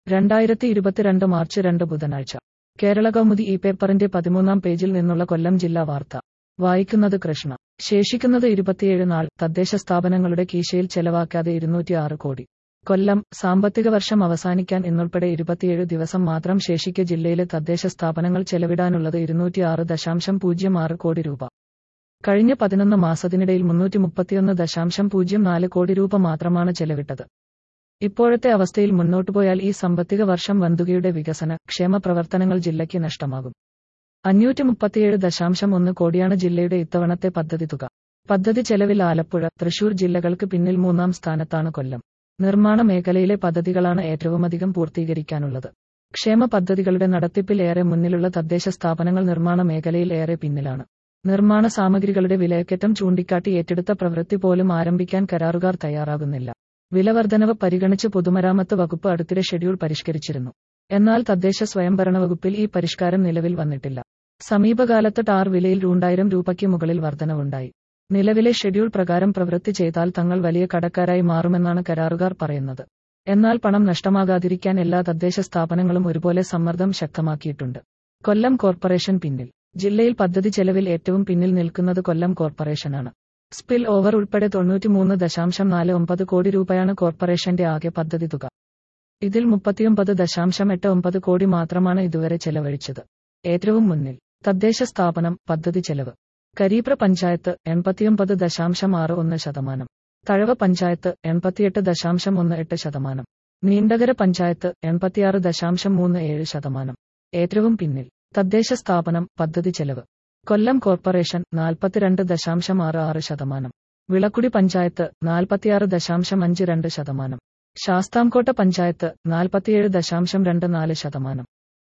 രണ്ടായിരത്തി ഇരുപത്തിരണ്ട് മാർച്ച് രണ്ട് ബുധനാഴ്ച കേരള കൗമുദി ഈ പേപ്പറിന്റെ പതിമൂന്നാം പേജിൽ നിന്നുള്ള കൊല്ലം ജില്ലാ വാർത്ത വായിക്കുന്നത് കൃഷ്ണ ശേഷിക്കുന്നത് ഇരുപത്തിയേഴ് നാൾ തദ്ദേശ സ്ഥാപനങ്ങളുടെ കീശയിൽ ചെലവാക്കാതെ ഇരുന്നൂറ്റിയാറ് കോടി കൊല്ലം സാമ്പത്തിക വർഷം അവസാനിക്കാൻ എന്നുൾപ്പെടെ ഇരുപത്തിയേഴ് ദിവസം മാത്രം ശേഷിക്കെ ജില്ലയിലെ തദ്ദേശ സ്ഥാപനങ്ങൾ ചെലവിടാനുള്ളത് ഇരുന്നൂറ്റിയാറ് ദശാംശം പൂജ്യം ആറ് കോടി രൂപ കഴിഞ്ഞ പതിനൊന്ന് മാസത്തിനിടയിൽ മുന്നൂറ്റി മുപ്പത്തിയൊന്ന് ദശാംശം പൂജ്യം നാല് കോടി രൂപ മാത്രമാണ് ചെലവിട്ടത് ഇപ്പോഴത്തെ അവസ്ഥയിൽ മുന്നോട്ടു പോയാൽ ഈ സാമ്പത്തിക വർഷം വന്തുകയുടെ വികസന ക്ഷേമ പ്രവർത്തനങ്ങൾ ജില്ലയ്ക്ക് നഷ്ടമാകും അഞ്ഞൂറ്റി മുപ്പത്തിയേഴ് ദശാംശം ഒന്ന് കോടിയാണ് ജില്ലയുടെ ഇത്തവണത്തെ പദ്ധതി തുക പദ്ധതി ചെലവിൽ ആലപ്പുഴ തൃശൂർ ജില്ലകൾക്ക് പിന്നിൽ മൂന്നാം സ്ഥാനത്താണ് കൊല്ലം നിർമ്മാണ മേഖലയിലെ പദ്ധതികളാണ് ഏറ്റവുമധികം പൂർത്തീകരിക്കാനുള്ളത് ക്ഷേമ പദ്ധതികളുടെ നടത്തിപ്പിൽ ഏറെ മുന്നിലുള്ള തദ്ദേശ സ്ഥാപനങ്ങൾ നിർമ്മാണ മേഖലയിൽ ഏറെ പിന്നിലാണ് നിർമ്മാണ സാമഗ്രികളുടെ വിലക്കയറ്റം ചൂണ്ടിക്കാട്ടി ഏറ്റെടുത്ത പ്രവൃത്തി പോലും ആരംഭിക്കാൻ കരാറുകാർ തയ്യാറാകുന്നില്ല വിലവർധനവ് പരിഗണിച്ച് പൊതുമരാമത്ത് വകുപ്പ് അടുത്തിടെ ഷെഡ്യൂൾ പരിഷ്കരിച്ചിരുന്നു എന്നാൽ തദ്ദേശ സ്വയംഭരണ വകുപ്പിൽ ഈ പരിഷ്കാരം നിലവിൽ വന്നിട്ടില്ല സമീപകാലത്ത് ടാർ വിലയിൽ രണ്ടായിരം രൂപയ്ക്ക് മുകളിൽ വർധനവുണ്ടായി നിലവിലെ ഷെഡ്യൂൾ പ്രകാരം പ്രവൃത്തി ചെയ്താൽ തങ്ങൾ വലിയ കടക്കാരായി മാറുമെന്നാണ് കരാറുകാർ പറയുന്നത് എന്നാൽ പണം നഷ്ടമാകാതിരിക്കാൻ എല്ലാ തദ്ദേശ സ്ഥാപനങ്ങളും ഒരുപോലെ സമ്മർദ്ദം ശക്തമാക്കിയിട്ടുണ്ട് കൊല്ലം കോർപ്പറേഷൻ പിന്നിൽ ജില്ലയിൽ പദ്ധതി ചെലവിൽ ഏറ്റവും പിന്നിൽ നിൽക്കുന്നത് കൊല്ലം കോർപ്പറേഷനാണ് സ്പിൽ ഓവർ ഉൾപ്പെടെ തൊണ്ണൂറ്റിമൂന്ന് ദശാംശം നാല് ഒമ്പത് കോടി രൂപയാണ് കോർപ്പറേഷന്റെ ആകെ പദ്ധതി തുക ഇതിൽ മുപ്പത്തിയൊമ്പത് ദശാംശം എട്ട് ഒമ്പത് കോടി മാത്രമാണ് ഇതുവരെ ചെലവഴിച്ചത് ഏറ്റവും മുന്നിൽ തദ്ദേശ സ്ഥാപനം പദ്ധതി ചെലവ് കരീപ്ര പഞ്ചായത്ത് എൺപത്തിയൊമ്പത് ദശാംശം ആറ് ഒന്ന് ശതമാനം തഴവ പഞ്ചായത്ത് എൺപത്തിയെട്ട് ദശാംശം ഒന്ന് എട്ട് ശതമാനം നീണ്ടകര പഞ്ചായത്ത് എൺപത്തിയാറ് ദശാംശം മൂന്ന് ഏഴ് ശതമാനം ഏറ്റവും പിന്നിൽ തദ്ദേശ സ്ഥാപനം പദ്ധതി ചെലവ് കൊല്ലം കോർപ്പറേഷൻ നാൽപ്പത്തിരണ്ട് ദശാംശം ആറ് ആറ് ശതമാനം വിളക്കുടി പഞ്ചായത്ത് നാൽപ്പത്തിയാറ് ദശാംശം അഞ്ച് രണ്ട് ശതമാനം ശാസ്താംകോട്ട പഞ്ചായത്ത് നാൽപ്പത്തിയേഴ് ദശാംശം രണ്ട് നാല് ശതമാനം